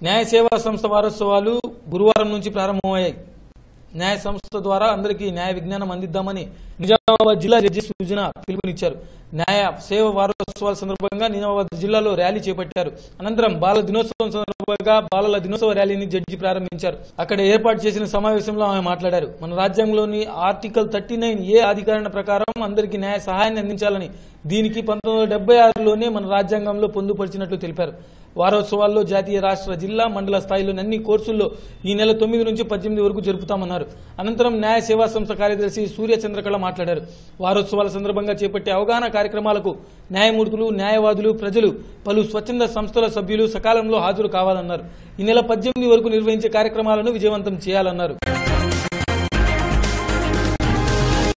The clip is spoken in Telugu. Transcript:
న్యాయ సేవా సంస్థ వారోత్సవాలు గురువారం నుంచి ప్రారంభమయ్యాయి న్యాయ సంస్థ ద్వారా అందరికీ న్యాయ విజ్ఞానం అందిద్దామని నిజామాబాద్ జిల్లా జడ్జి సూచన పిలుపునిచ్చారు న్యాయ సేవ వారోత్సవాల సందర్భంగా నిజామాబాద్ జిల్లాలో ర్యాలీ చేపట్టారు అనంతరం బాల దినోత్సవం సందర్భంగా బాలల దినోత్సవ ర్యాలీని జడ్జి ప్రారంభించారు అక్కడ ఏర్పాటు చేసిన సమావేశంలో ఆమె మాట్లాడారు మన రాజ్యాంగంలోని ఆర్టికల్ థర్టీ నైన్ ఏ అధికరణ ప్రకారం అందరికీ న్యాయ సహాయాన్ని అందించాలని దీనికి పంతొమ్మిది వందల డెబ్బై ఆరులోనే మన రాజ్యాంగంలో పొందుపరిచినట్లు తెలిపారు వారోత్సవాల్లో జాతీయ రాష్ట్ర జిల్లా మండల స్థాయిలోని అన్ని కోర్సుల్లో ఈ నెల తొమ్మిది నుంచి పద్దెనిమిది వరకు జరుపుతామన్నారు అనంతరం న్యాయ సేవా సంస్థ కార్యదర్శి సూర్య చంద్రకళ మాట్లాడారు వారోత్సవాల సందర్భంగా చేపట్టే అవగాహన కార్యక్రమాలకు న్యాయమూర్తులు న్యాయవాదులు ప్రజలు పలు స్వచ్ఛంద సంస్థల సభ్యులు సకాలంలో హాజరు కావాలన్నారు ఈ నెల పద్దెనిమిది వరకు నిర్వహించే కార్యక్రమాలను విజయవంతం చేయాలన్నారు